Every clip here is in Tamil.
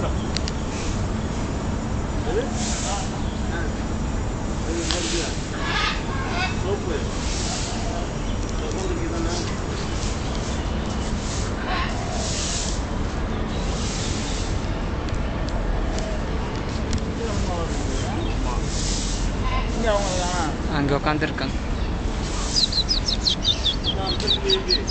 எது? ஆ. அது இங்க இருக்குல்ல. சோப்பு. சோப்பு இதுதானே? இங்கே அவங்க தானா அங்கே உட்காந்துருக்காங்க நான் திருப்பி இருக்கு.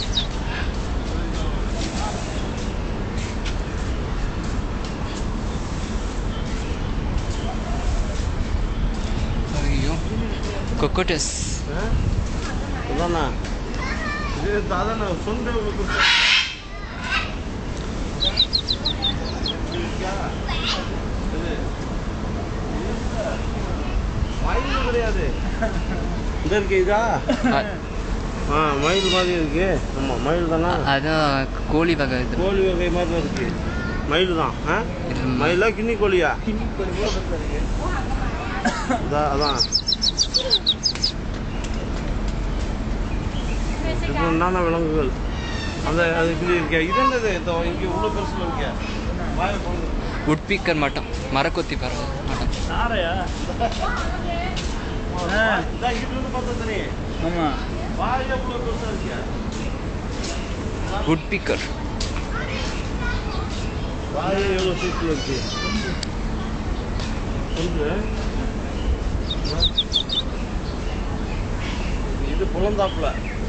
ஐயோ கொக்கோட்டஸ் ஆ? இதானா? இது தாதாண்ணா, சொந்த உங்களுக்கு கொடுத்த- இது இருக்கா? இது. இல்ல. மயில் கிடையாது இந்த இருக்கு இதா ஆ மயில் மாதிரி இருக்கு ஆமா மயில் தானா அதான் கோழி வகை இது கோழி வகை மாதிரி தான் இருக்கு மயில் தான் ஆ இது மயிலா கிண்ணி கோழியா கிண்ணி கொஞ்சம் கூட பெருசாக இருக்கு இதா அதான் இது என்னென்ன விலங்குகள் அந்த அது இப்படி இருக்கே இது என்னது இதோ இங்கே உள்ள பெருசுல இருக்கே வாயை போடுங்க உட்பீக்கர் மட்டும் மரக்கொத்தி பறவை மட்டும் நாரையா ஆ இதான் இங்கிட்டு இருந்து பார்த்தா தெரியும் ஆமாம் வாயை உள்ள பெருசா இருக்கே உட்பீக்கர் வாயை எவ்வளோ சீட்டில் இருக்கு சொல்லு இது புலந்தாப்புல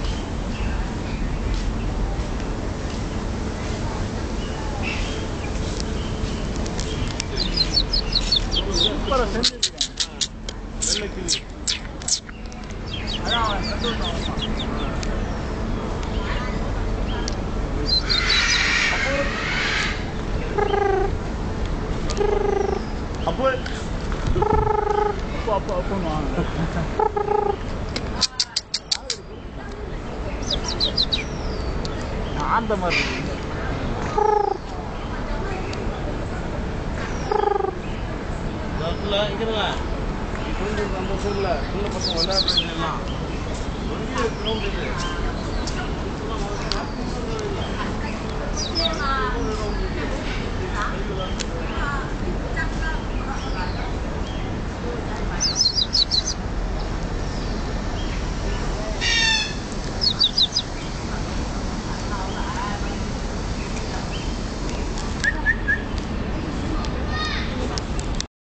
சூப்பராக செஞ்சுருக்கேன் வெள்ளை கிளி அதான் அவன் சந்தோஷம் அப்போ அப்போ அப்போ அப்போன்னு வாங்க அந்த மாதிரி இருக்கு இடத்துல இங்கிறல இப்போ அந்த சைடில் சின்ன பசங்க விளையாடுறது எல்லாம் பெரிய கிரவுண்ட் இது